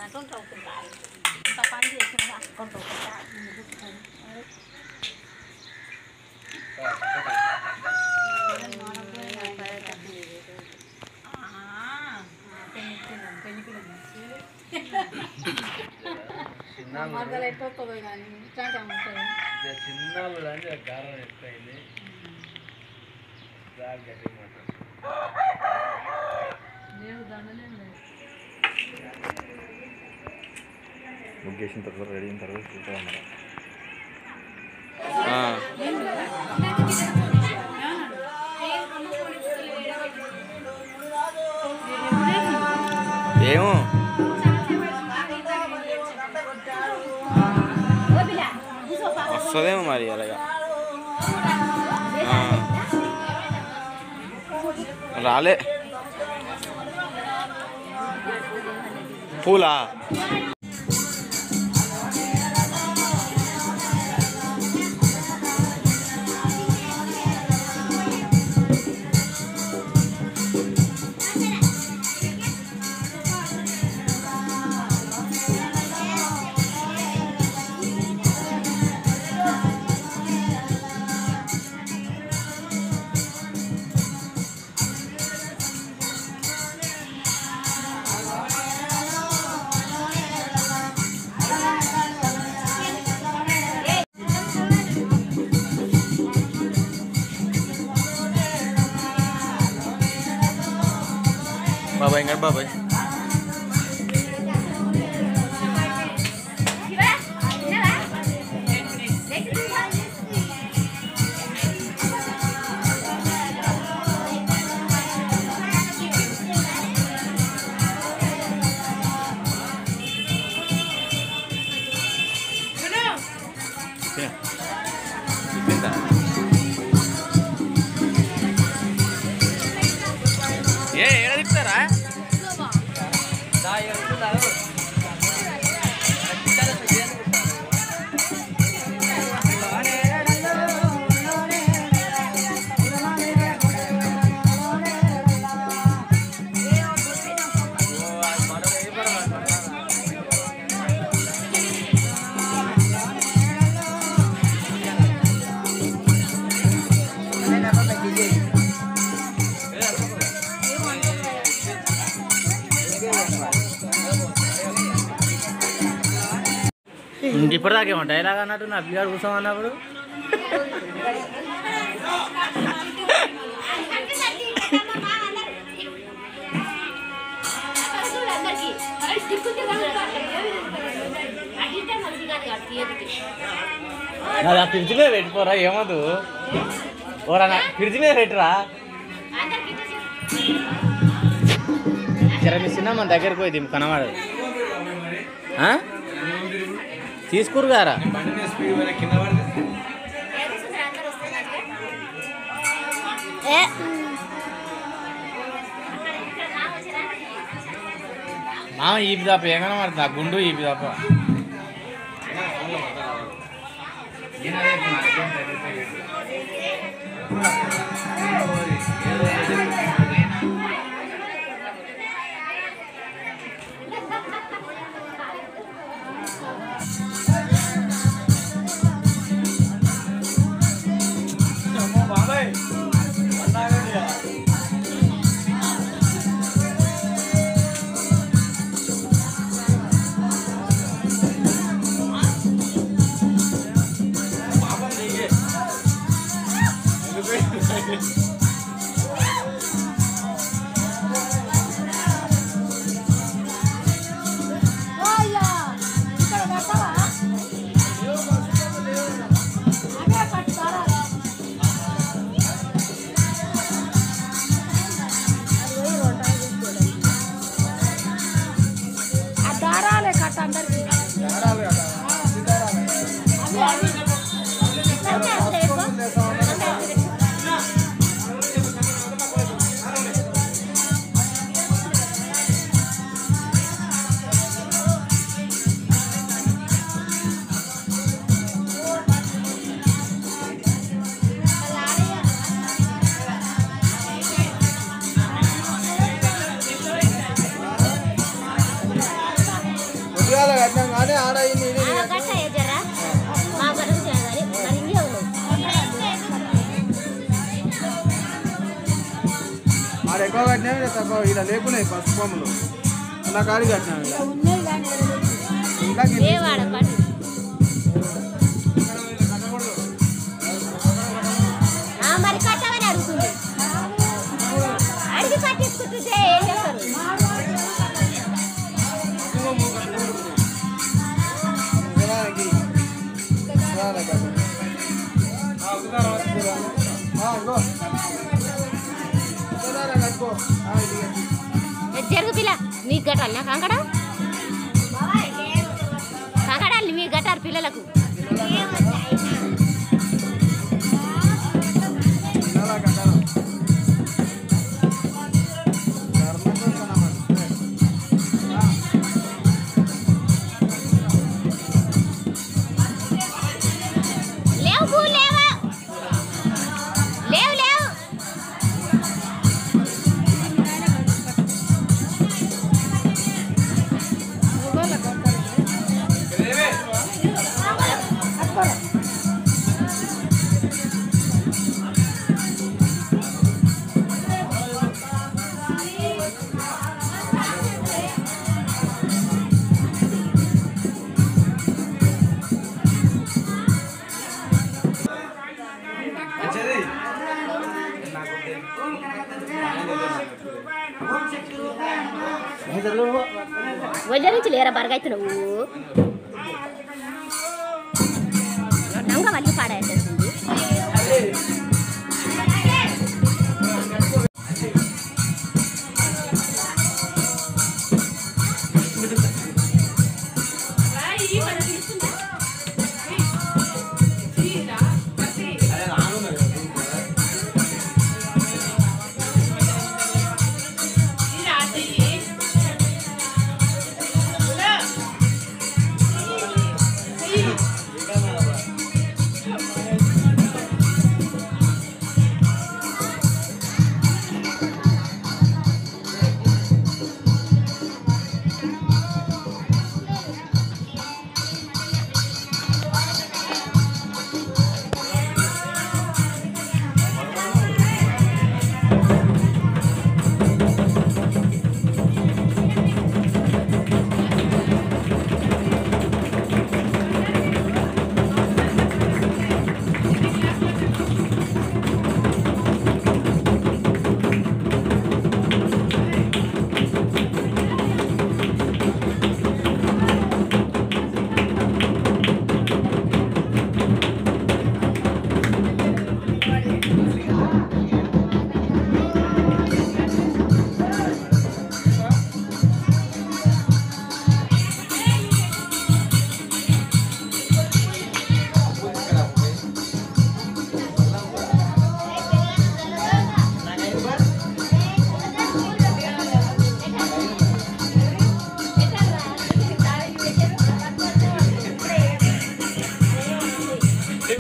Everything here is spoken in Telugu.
అంటే ఉంటావు ఇంత పని చేసిన అక్కడ మరదలు ఎట్టొస్తుంది కానీ ఇట్లాంటి అమ్ముతుంది చిన్నప్పుడు అంటే కారణం ఎక్కువైంది దాని గట్టి మాట దేవుడు దండనే లేదు బుక్ చేసిన తర్వాత రెడీ అయిన తర్వాత చూద్దాం మరి ఏమో వస్తుందేమో మరి అలాగా ఆ. రాలే పూలా బాబాయ్ ఇంకా బాబాయ్ తిందా ఏ ఏడ తిప్పుతారా ఇంక ఇప్పటిదాకా ఏమో డైలాగ్ అన్నట్టు నా పిల్లాడు కూర్చోమన్నప్పుడు అది ఆ ఫ్రిడ్జ్ మీద పెట్టిపోరా ఏమదు ఓరా ఫ్రిడ్జ్ మీద పెట్టరా జర మీ చిన్న మన దగ్గరికి పోయి దింపు కనబడదు ఆ? తీసుకురు గారా కింద పడితే మామ ఈపి తప్ప ఏం కనబడుతుంది ఆ గుండు ఈపి తప్ప ఆ దారాలే కట్ట అందరికి అవి అవి ఆడ ఎక్కువ కట్టినా ఈడ తక్కువ ఇలా లేకున్నాయి పసుపు కొమ్ములు నా కాడి కట్టినా ఈడ. ఉన్నాయి కానీ ఏడ లేదు. ఇంకా గిన్నె ఏ వాడ పట్టు ఆ, మరి కట్టమని అడుగుతుంది అడిగి కట్టించుకుంటుంటే ఏం చేస్తారు జనానికి జనానికి కట్టు. ఆ, ఇగో. జనానికి కట్టుకో. ఆ, ఇది కట్టు. ఏ, జరుగు పిల్ల మీకు కట్టాలి నాకు కంకడ కంకడాలి మీకు కట్టారు పిల్లలకు జనాలకు కట్టాలి. ధర్మంతో కనమని. లేవు పూ లేవా లేవు లేవు మొగోళ్ళ కొక్కలు. అక్కరా. మంచిది ఒళ్ళ నుంచి లేరా బరగైతున్నావు